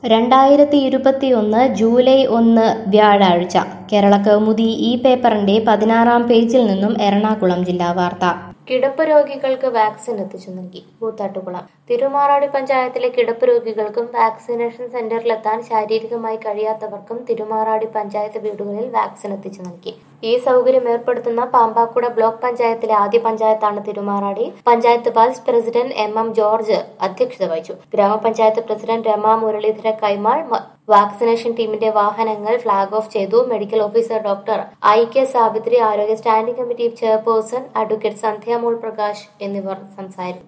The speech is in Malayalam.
രണ്ടായിരത്തി ഇരുപത്തിയൊന്ന് ജൂലൈ ഒന്ന് വ്യാഴാഴ്ച കേരള കൗമുദി ഈ പേപ്പറിന്റെ പതിനാറാം പേജിൽ നിന്നും എറണാകുളം ജില്ലാ വാർത്ത കിടപ്പ് രോഗികൾക്ക് വാക്സിൻ എത്തിച്ചു നൽകി കൂത്താട്ടുകുളം തിരുമാറാടി പഞ്ചായത്തിലെ കിടപ്പ് രോഗികൾക്കും വാക്സിനേഷൻ സെന്ററിലെത്താൻ ശാരീരികമായി കഴിയാത്തവർക്കും തിരുമാറാടി പഞ്ചായത്ത് വീടുകളിൽ വാക്സിൻ എത്തിച്ചു നൽകി ഈ സൗകര്യം ഏർപ്പെടുത്തുന്ന പാമ്പാക്കുട ബ്ലോക്ക് പഞ്ചായത്തിലെ ആദ്യ പഞ്ചായത്താണ് Thirumarady panchayat vice president M M George അധ്യക്ഷത വഹിച്ചു ഗ്രാമപഞ്ചായത്ത് പ്രസിഡന്റ് രമ മുരളീധര കൈമാൾ മ- വാക്സിനേഷൻ ടീമിന്റെ വാഹനങ്ങൾ ഫ്ളാഗ് ഓഫ് ചെയ്തു medical officer doctor I K Savithri ആരോഗ്യ standing committee chairperson advocate Sandhyamol Prakash എന്നിവർ സംസാരിച്ചു